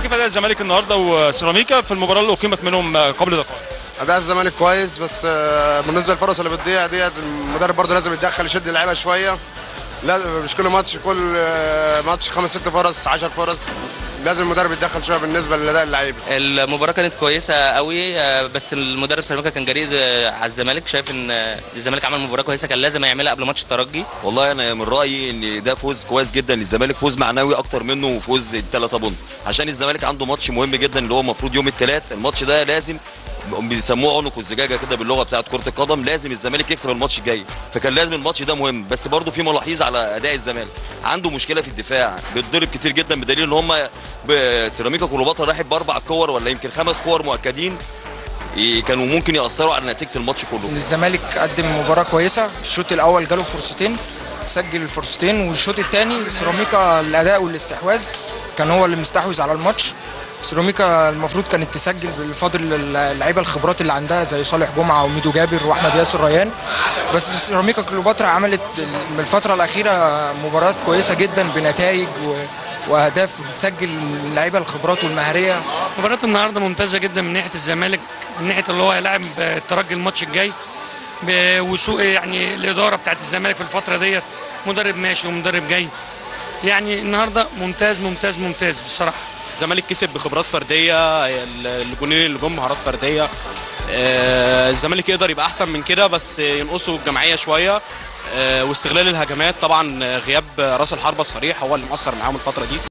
كيف اداء الزمالك النهارده وسيراميكا في المباراه اللي اقيمت منهم قبل دقائق اداء الزمالك كويس بس آه، بالنسبه للفرص اللي بتضيع ديت المدرب برضه لازم يتدخل يشد اللعيبه شويه لا مش كل ماتش كل آه، ماتش خمس ست فرص 10 فرص لازم المدرب يتدخل شويه بالنسبه لاداء اللعيبه المباراة كانت كويسة قوي آه، بس المدرب سيراميكا كان جريء آه، على الزمالك شايف ان آه، الزمالك عمل مباراة كويسة كان لازم يعملها قبل ماتش الترجي والله انا من رايي ان ده فوز كويس جدا للزمالك فوز معنوي اكتر منه فوز الثلاثه بونت عشان الزمالك عنده ماتش مهم جدا اللي هو المفروض يوم الثلاث الماتش ده لازم بيسموه عنق الزجاجه كده باللغه بتاعت كره القدم لازم الزمالك يكسب الماتش الجاي فكان لازم الماتش ده مهم بس برضه في ملاحظ على اداء الزمالك عنده مشكله في الدفاع بيتضرب كتير جدا بدليل ان هم سيراميكا كليوباترا راحت باربع كور ولا يمكن خمس كور مؤكدين ي- كانوا ممكن ياثروا على نتيجه الماتش كله الزمالك قدم مباراة كويسة الشوط الأول جاله فرصتين سجل الفرصتين والشوط الثاني سيراميكا الأداء والاستحواذ كان هو اللي مستحوذ على الماتش سيراميكا المفروض كانت تسجل بالفضل اللعيبه الخبرات اللي عندها زي صالح جمعه وميدو جابر واحمد ياسر ريان بس سيراميكا كليوباترا عملت من الفتره الاخيره مباريات كويسه جدا بنتائج و... واهداف بتسجل اللعيبه الخبرات والمهاريه مباراة النهارده ممتازة جدا من ناحية الزمالك من ناحية اللي هو هيلاعب الترجي الماتش الجاي بوسوء يعني الإدارة بتاعت الزمالك في الفترة ديت مدرب ماشي ومدرب جاي يعني النهارده ممتاز ممتاز ممتاز بصراحة الزمالك كسب بخبرات فرديه الجونين اللي جم مهارات فرديه آه، الزمالك يقدر يبقى احسن من كده بس ينقصه الجماعيه شويه آه، واستغلال الهجمات طبعا غياب راس الحربه الصريح هو اللي مؤثر معاهم الفتره دي